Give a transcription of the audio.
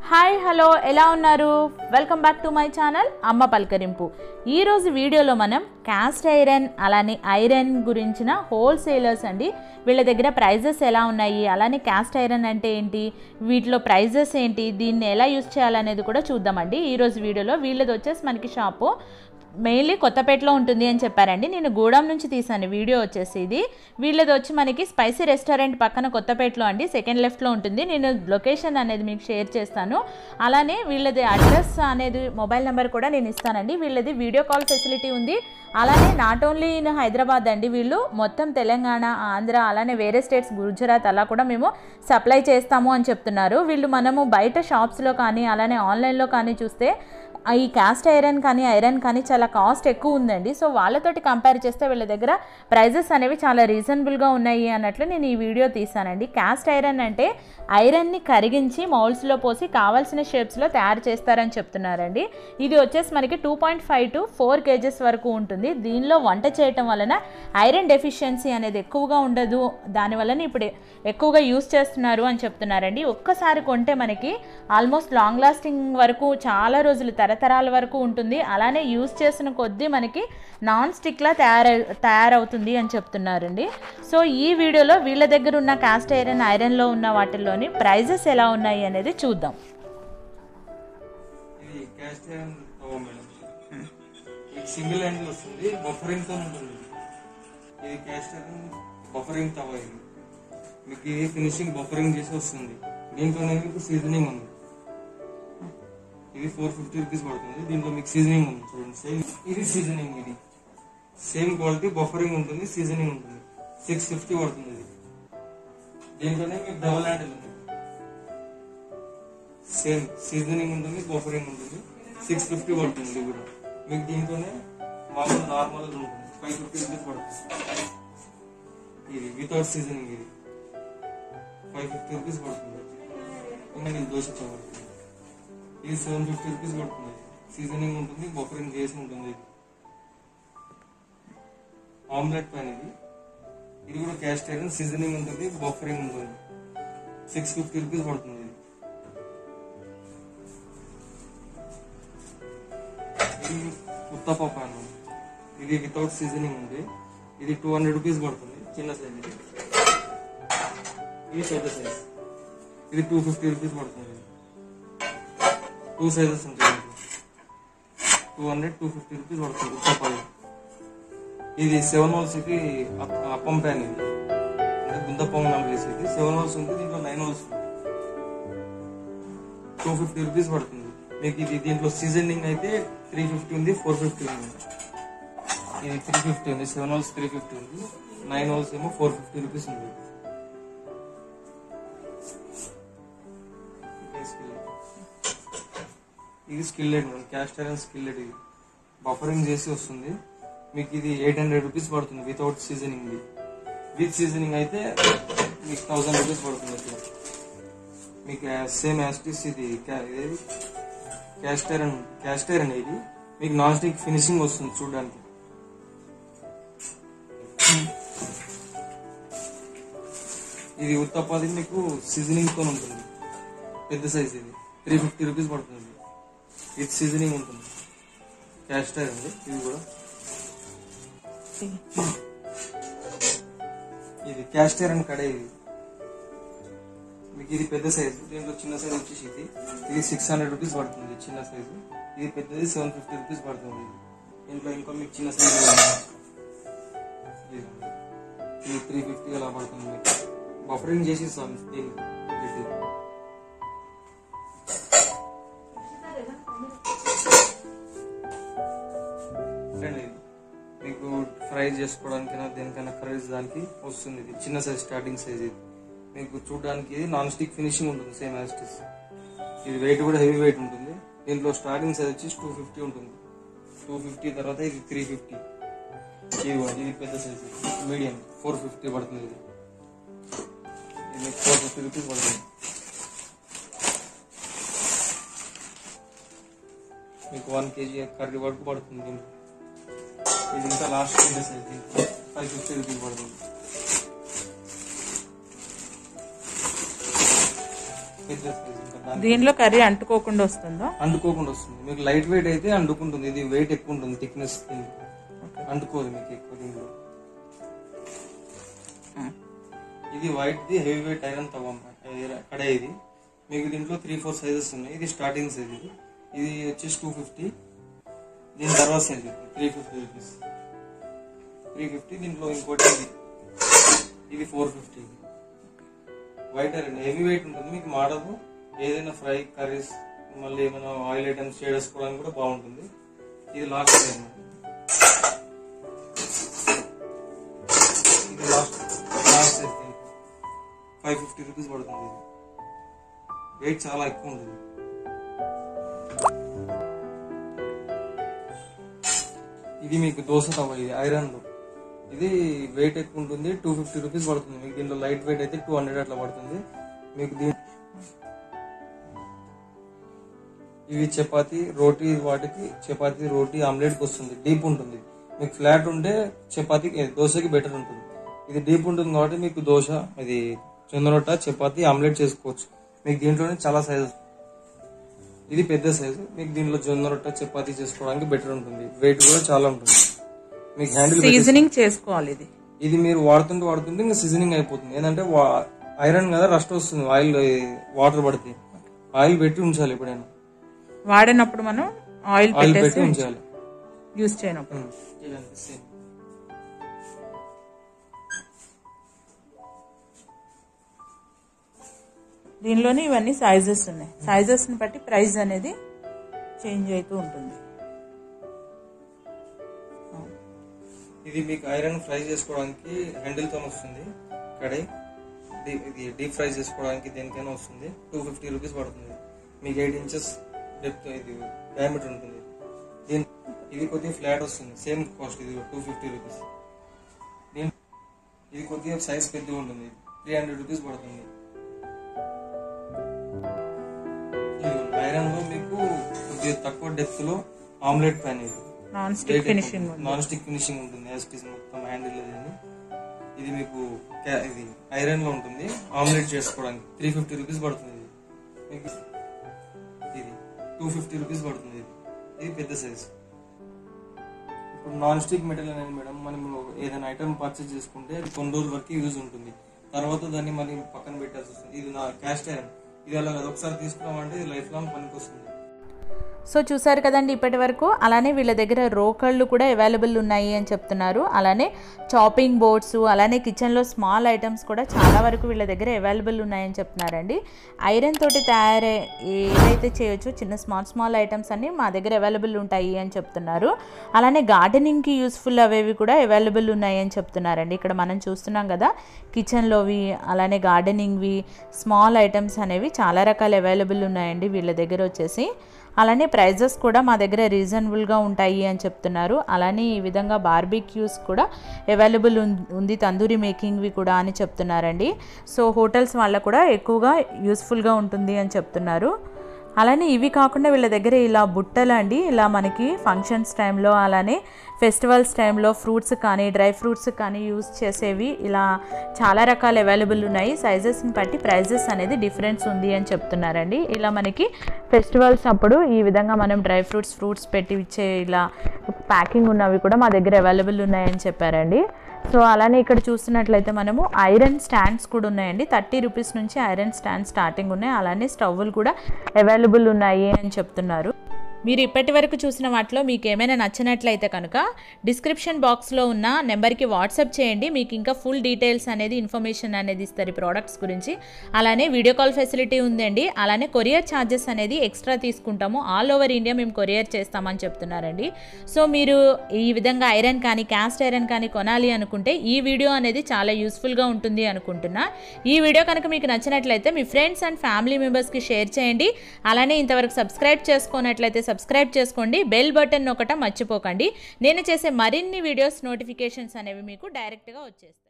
Hi hello ఎలా ఉన్నారు welcome back to my channel అమ్మ పలకరింపు ఈరోజు వీడియోలో మనం క్యాస్ట్ ఐరన్ అలానే ఐరన్ గురించిన హోల్సేలర్స్ అండి వీళ్ళ దగ్గర ప్రైజెస్ ఎలా ఉన్నాయి అలానే క్యాస్ట్ ఐరన్ అంటే ఏంటి వీటిలో ప్రైజెస్ ఏంటి దీన్ని ఎలా యూస్ చేయాలనేది కూడా చూద్దామండి ఈరోజు వీడియోలో వీళ్ళది వచ్చేసి మనకి షాపు మెయిన్లీ కొత్తపేటలో ఉంటుంది అని చెప్పారండి నేను గూడెం నుంచి తీసాను వీడియో వచ్చేసి ఇది వీళ్ళది వచ్చి మనకి స్పైసీ రెస్టారెంట్ పక్కన కొత్తపేటలో అండి సెకండ్ లెఫ్ట్లో ఉంటుంది నేను లొకేషన్ అనేది మీకు షేర్ చేస్తాను అలానే వీళ్ళది అడ్రస్ అనేది మొబైల్ నెంబర్ కూడా నేను ఇస్తానండి వీళ్ళది వీడియో కాల్ ఫెసిలిటీ ఉంది అలానే నాట్ ఓన్లీ ఇన్ హైదరాబాద్ అండి వీళ్ళు మొత్తం తెలంగాణ ఆంధ్ర అలానే వేరే స్టేట్స్ గుజరాత్ అలా కూడా మేము సప్లై చేస్తాము అని చెప్తున్నారు వీళ్ళు మనము బయట షాప్స్లో కానీ అలానే ఆన్లైన్లో కానీ చూస్తే ఈ క్యాస్ట్ ఐరన్ కానీ ఐరన్ కానీ చాలా కాస్ట్ ఎక్కువ ఉందండి సో వాళ్ళతోటి కంపేర్ చేస్తే వీళ్ళ దగ్గర ప్రైజెస్ అనేవి చాలా రీజనబుల్గా ఉన్నాయి అన్నట్లు నేను ఈ వీడియో తీసానండి క్యాస్ట్ ఐరన్ అంటే ఐరన్ని కరిగించి మౌల్స్లో పోసి కావాల్సిన షేప్స్లో తయారు చేస్తారని చెప్తున్నారండి ఇది వచ్చేసి మనకి two point five to four kgs వరకు ఉంటుంది దీనిలో వంట చేయటం వలన ఐరన్ డెఫిషియన్సీ అనేది ఎక్కువగా ఉండదు దానివలన ఇప్పుడు ఎక్కువగా యూస్ చేస్తున్నారు అని చెప్తున్నారండి ఒక్కసారి కొంటే మనకి ఆల్మోస్ట్ లాంగ్ లాస్టింగ్ వరకు చాలా రోజులు తరతరాల వరకు ఉంటుంది అలానే యూస్ చేసిన కొద్దీ మనకి నాన్ స్టిక్లా తయారై తయారవుతుంది అని చెప్తున్నారండి సో ఈ వీడియోలో వీళ్ళ దగ్గర ఉన్న కాస్ట్ ఐరన్ ఐరన్లో ఉన్న వాటిల్లోని ప్రైజెస్ ఎలా ఉన్నాయి అనేది చూద్దాం ఇది క్యాస్ట్ ఐరన్ తవ మేడం ఇది సింగిల్ హ్యాండిల్ వస్తుంది బఫరింగ్ తో ఉంటుంది ఇది క్యాస్ట్ ఐరన్ బఫరింగ్ తవ ఇది మీకు ఇది ఫినిషింగ్ బఫరింగ్ చేసి వస్తుంది దీంట్లోనే మీకు సీజనింగ్ ఉంది ఇది ఫోర్ ఫిఫ్టీ రూపీస్ పడుతుంది దీంట్లో మీకు సీజనింగ్ ఉంది చూడండి సేమ్ ఇది సీజనింగ్ ఇది సేమ్ క్వాలిటీ బఫరింగ్ ఉంటుంది సీజనింగ్ ఉంటుంది సిక్స్ ఫిఫ్టీ పడుతుంది ఇది దీంట్లోనే మీకు డబుల్ హ్యాండిల్ ఉంది సేమ్ సీజనింగ్ ఉంటుంది బఫరింగ్ ఉంటుంది సిక్స్ ఫిఫ్టీ పడుతుంది ఇది కూడా మీకు దీంతోనే మామూలు నార్మల్ ఉంటుంది ఫైవ్ ఫిఫ్టీ రూపీస్ పడుతుంది ఇది వితౌట్ సీజనింగ్ ఇది ఫైవ్ ఫిఫ్టీ రూపీస్ పడుతుంది ఇంకా నేను దోశ పడుతుంది ఇది సెవెన్ ఫిఫ్టీ రూపీస్ పడుతుంది సీజనింగ్ ఉంటుంది బఫరింగ్ చేసి ఉంటుంది ఇది ఆమ్లెట్ పైన ఇది ఇది కూడా క్యాస్ట్ ఐరన్ సీజనింగ్ ఉంటుంది బఫరింగ్ ఉంటుంది సిక్స్ ఫిఫ్టీ రూపీస్ పడుతుంది ఇది ఇది ఉత్తప్ప పాన్ ఇది వితౌట్ సీజనింగ్ ఉంది ఇది టూ హండ్రెడ్ రూపీస్ పడుతుంది చిన్న సైజ్ ఇది ఇది పెద్ద సైజ్ ఇది టూ ఫిఫ్టీ రూపీస్ పడుతుంది టూ సైజెస్ ఉంటాయి two hundred two fifty rupees పడుతుంది ఉత్తప్ప ఇది సెవెన్ హోల్స్ ఇది అప్- అప్పం ప్యాన్ ఇది అంటే గుంతప్పం వేసేది సెవెన్ హోల్స్ ఉంది దీంట్లో నైన్ హోల్స్ ఉంది టూ ఫిఫ్టీ రూపీస్ పడుతుంది మీకు ఇది దీంట్లో సీజనింగ్ అయితే త్రీ ఫిఫ్టీ ఉంది ఫోర్ ఫిఫ్టీ ఉంది ఇది త్రీ ఫిఫ్టీ ఉంది సెవెన్ హోల్స్ త్రీ ఫిఫ్టీ ఉంది నైన్ హోల్స్ ఏమో ఫోర్ ఫిఫ్టీ రూపీస్ ఉంది ఇది skillet madam caste iron skillet ఇది బఫరింగ్ చేసి వస్తుంది మీకు ఇది ఎయిట్ హండ్రెడ్ రూపీస్ పడుతుంది వితౌట్ సీజనింగ్ ఇది విత్ సీజనింగ్ అయితే మీకు థౌసండ్ రూపీస్ పడుతుంది ఇట్లా మీకు సేమ్ యాస్టిస్ ఇది క్యా- ఇదేది క్యాస్ట్ ఐరన్ క్యాస్ట్ ఐరన్ ఇది మీకు నాన్ స్టిక్ ఫినిషింగ్ వస్తుంది చూడడానికి ఇది ఉత్తపాది మీకు సీజనింగ్ తో ఉంటుంది పెద్ద సైజ్ ఇది త్రీ ఫిఫ్టీ రూపీస్ పడుతుంది ఇది సీజనింగ్ ఉంటుంది క్యాస్ట్ ఐరన్ ఇది కూడా ఇది క్యాస్ట్ ఐరన్ కడే ఇది మీకు ఇది పెద్ద సైజు దీంట్లో చిన్న సైజ్ వచ్చేసి ఇది ఇది సిక్స్ హండ్రెడ్ రూపీస్ పడుతుంది చిన్న సైజు ఇది పెద్దది సెవెన్ ఫిఫ్టీ రూపీస్ పడుతుంది ఇది దీంట్లో ఇంకో మీకు చిన్న సైజు ఇది త్రీ ఫిఫ్టీ అలా పడుతుంది మీకు బఫరింగ్ చేసి ఇస్తాం దీనికి పెట్టి. ఫ్రెండ్ ఇది మీకు ఫ్రై చేసుకోవడానికైనా దేనికైనా ఫ్రై దానికి వస్తుంది ఇది చిన్న సైజ్ స్టార్టింగ్ సైజ్ ఇది మీకు చూడడానికి ఇది నాన్ స్టిక్ ఫినిషింగ్ ఉంటుంది సేమ్ యాస్టిస్ ఇది వెయిట్ కూడా హెవీ వెయిట్ ఉంటుంది దీంట్లో స్టార్టింగ్ సైజ్ వచ్చి టూ ఫిఫ్టీ ఉంటుంది టూ ఫిఫ్టీ తర్వాత ఇది త్రీ ఫిఫ్టీ ఇది కూడా ఇది పెద్ద సైజ్ మీడియం ఫోర్ ఫిఫ్టీ పడుతుంది ఇది ఇది ఫోర్ ఫిఫ్టీ రూపీస్ పడుతుంది మీకు వన్ కేజీ కర్రీ వరకు పడుతుంది దీంట్లో ఇది ఇంకా లాస్ట్ పెద్ద సైజ్ ఫైవ్ ఫిఫ్టీ రూపీస్ పడుతుంది పెద్ద సైజ్ ఇంకా దాని దీనిలో కర్రీ అంటుకోకుండా వస్తుందా అంటుకోకుండా వస్తుంది మీకు లైట్ వెయిట్ అయితే అంటుకుంటుంది ఇది వెయిట్ ఎక్కువ ఉంటుంది థిక్నెస్ అంటుకోదు మీకు ఎక్కువ దీనిలో ఇది weight the heavy weight iron తవ్వ కడే ఇది మీకు దీంట్లో త్రీ ఫోర్ సైజెస్ ఉన్నాయి ఇది స్టార్టింగ్ సైజ్ ఇది ఇది వచ్చేసి టూ ఫిఫ్టీ దీని తర్వాత size three fifty rupees three fifty దీంట్లో ఇంకోటి ఇది ఇది four fifty white iron heavy weight ఉంటుంది మీకు మాడదు ఏదైనా ఫ్రై కర్రీస్ మళ్ళీ ఏమైనా ఆయిల్ ఐటమ్స్ చేసుకోవడానికి కూడా బాగుంటుంది ఇది లాస్ట్ టైం ఇది last last five fifty rupees పడుతుంది ఇది వెయిట్ చాలా ఎక్కువ ఉంటుంది ఇది మీకు దోశ తవ్వ ఇది ఐరన్ లో ఇది వెయిట్ ఎక్కువ ఉంటుంది టూ ఫిఫ్టీ రూపీస్ పడుతుంది మీకు దీంట్లో లైట్ వెయిట్ అయితే టూ హండ్రెడ్ అట్లా పడుతుంది మీకు దీ ఇవి చపాతి రోటీ వాటికి చపాతి రోటీ ఆమ్లెట్ వస్తుంది డీప్ ఉంటుంది మీకు ఫ్లాట్ ఉంటే చపాతి ఏ, దోశకి బెటర్ ఉంటుంది ఇది డీప్ ఉంటుంది కాబట్టి మీకు దోశ ఇది జొన్న రొట్ట చపాతి ఆమ్లెట్ చేసుకోవచ్చు మీకు దీంట్లోనే చాలా సైజు ఇది పెద్ద సైజు మీకు దీంట్లో జొన్న రొట్ట చపాతి చేసుకోవడానికి బెటర్ ఉంటుంది వెయిట్ కూడా చాలా ఉంటుంది మీకు హ్యాండిల్ సీజనింగ్ చేసుకోవాలి ఇది ఇది మీరు వాడుతుంటే వాడుతుంటే ఇంకా సీజనింగ్ అయిపోతుంది ఏంటంటే వా- ఐరన్ కదా రస్ట్ వస్తుంది ఆయిల్ వాటర్ పడితే ఆయిల్ పెట్టి ఉంచాలి ఎప్పుడైనా వాడినప్పుడు మనం ఆయిల్ ఆయిల్ పెట్టి పెట్టేసి ఉంచాలి యూజ్ చేయనప్పుడు ఉమ్. ఇదంతే same. దీనిలోనే ఇవన్నీ సైజెస్ ఉన్నాయి సైజెస్ ని బట్టి ప్రైస్ అనేది చేంజ్ అవుతూ ఉంటుంది ఇది మీకు ఐరన్ ఫ్రై చేసుకోవడానికి హ్యాండిల్ తో వస్తుంది కడాయి ఇది- ఇది డీప్ ఫ్రై చేసుకోవడానికి దేనికైనా వస్తుంది టూ ఫిఫ్టీ రూపీస్ పడుతుంది మీకు ఎయిట్ ఇంచెస్ డెప్త్ ఇది డయామీటర్ ఉంటుంది దీని ఇది కొద్దిగా ఫ్లాట్ వస్తుంది సేమ్ కాస్ట్ ఇది టూ ఫిఫ్టీ రూపీస్ దీని ఇది కొద్దిగా సైజ్ పెద్దగా ఉంటుంది త్రీ హండ్రెడ్ రూపీస్ పడుతుంది ఐరన్ లో మీకు కొద్దిగా తక్కువ డెప్త్ లో ఆమ్లెట్ ప్యాన్ ఇది non stick finishing non stick finishing ఉంటుంది యాజ్ ఇట్ ఈస్ మొత్తం హ్యాండిల్ ఇది ఇది మీకు క్యా- ఇది ఐరన్ లో ఉంటుంది ఆమ్లెట్ చేసుకోవడానికి త్రీ ఫిఫ్టీ రూపీస్ పడుతుంది ఇది మీకు ఇది టూ ఫిఫ్టీ రూపీస్ పడుతుంది ఇది ఇది పెద్ద సైజ్ ఇప్పుడు నాన్ స్టిక్ మెటల్ అనేది మేడం మనం ఏదైనా ఐటమ్ పర్చేస్ చేసుకుంటే అది కొన్ని రోజుల వరకు యూజ్ ఉంటుంది తర్వాత దాన్ని మళ్ళీ పక్కన పెట్టాల్సి వస్తుంది ఇది నా క్యాస్ట్ ఐరన్ ఇది అలా కాదు ఒకసారి తీసుకున్నామంటే ఇది లైఫ్ లాంగ్ పనికి వస్తుంది సో చూసారు కదండి ఇప్పటి వరకు అలానే వీళ్ళ దగ్గర రోకళ్ళు కూడా అవైలబుల్ ఉన్నాయి అని చెప్తున్నారు అలానే చాపింగ్ బోర్డ్స్ అలానే కిచెన్లో స్మాల్ ఐటమ్స్ కూడా చాలా వరకు వీళ్ళ దగ్గర అవైలబుల్ ఉన్నాయని చెప్తున్నారండి ఐరన్ తోటి తయారై ఏదైతే చేయొచ్చో చిన్న స్మాల్ స్మాల్ ఐటమ్స్ అన్ని మా దగ్గర అవైలబుల్ ఉంటాయి అని చెప్తున్నారు అలానే గార్డెనింగ్కి యూస్ఫుల్ అవేవి కూడా అవైలబుల్ ఉన్నాయి అని చెప్తున్నారండి ఇక్కడ మనం చూస్తున్నాం కదా కిచెన్లోవి అలానే గార్డెనింగ్వి స్మాల్ ఐటమ్స్ అనేవి చాలా రకాల అవైలబుల్ ఉన్నాయండి వీళ్ళ దగ్గర వచ్చేసి అలానే ప్రైజెస్ కూడా మా దగ్గర రీజనబుల్గా ఉంటాయి అని చెప్తున్నారు అలానే ఈ విధంగా బార్బీక్యూస్ కూడా అవైలబుల్ ఉంది తందూరి మేకింగ్వి కూడా అని చెప్తున్నారండి సో హోటల్స్ వాళ్ళకు కూడా ఎక్కువగా యూస్ఫుల్గా ఉంటుంది అని చెప్తున్నారు అలానే ఇవి కాకుండా వీళ్ళ దగ్గర ఇలా బుట్టలు అండి ఇలా మనకి ఫంక్షన్స్ టైంలో అలానే ఫెస్టివల్స్ టైంలో ఫ్రూట్స్ కానీ డ్రై ఫ్రూట్స్ కానీ యూస్ చేసేవి ఇలా చాలా రకాలు అవైలబుల్ ఉన్నాయి సైజెస్ని బట్టి ప్రైజెస్ అనేది డిఫరెన్స్ ఉంది అని చెప్తున్నారండి ఇలా మనకి ఫెస్టివల్స్ అప్పుడు ఈ విధంగా మనం డ్రై ఫ్రూట్స్ ఫ్రూట్స్ పెట్టి ఇచ్చే ఇలా ప్యాకింగ్ ఉన్నవి కూడా మా దగ్గర అవైలబుల్ ఉన్నాయని చెప్పారండి సో అలానే ఇక్కడ చూస్తున్నట్లయితే మనము ఐరన్ స్టాండ్స్ కూడా ఉన్నాయండి థర్టీ రూపీస్ నుంచి ఐరన్ స్టాండ్ స్టార్టింగ్ ఉన్నాయి అలానే స్టవ్లు కూడా అవైలబుల్ ఉన్నాయి అని చెప్తున్నారు మీరు ఇప్పటి వరకు చూసిన వాటిలో మీకు ఏమైనా నచ్చినట్లయితే కనుక డిస్క్రిప్షన్ బాక్స్లో ఉన్న నెంబర్కి వాట్సాప్ చేయండి మీకు ఇంకా ఫుల్ డీటెయిల్స్ అనేది ఇన్ఫర్మేషన్ అనేది ఇస్తారు ఈ ప్రోడక్ట్స్ గురించి అలానే వీడియో కాల్ ఫెసిలిటీ ఉందండి అలానే కొరియర్ ఛార్జెస్ అనేది ఎక్స్ట్రా తీసుకుంటాము ఆల్ ఓవర్ ఇండియా మేము కొరియర్ చేస్తామని చెప్తున్నారండి సో మీరు ఈ విధంగా ఐరన్ కానీ క్యాస్ట్ ఐరన్ కానీ కొనాలి అనుకుంటే ఈ వీడియో అనేది చాలా యూస్ఫుల్గా ఉంటుంది అనుకుంటున్నా ఈ వీడియో కనుక మీకు నచ్చినట్లయితే మీ ఫ్రెండ్స్ అండ్ ఫ్యామిలీ మెంబర్స్కి షేర్ చేయండి అలానే ఇంతవరకు సబ్స్క్రైబ్ చేసుకున్నట్లయితే సబ్స్క్రైబ్ చేసుకోండి బెల్ బటన్ ఒకట మర్చిపోకండి నేను చేసే మరిన్ని వీడియోస్ నోటిఫికేషన్స్ అనేవి మీకు డైరెక్ట్గా వచ్చేస్తాయి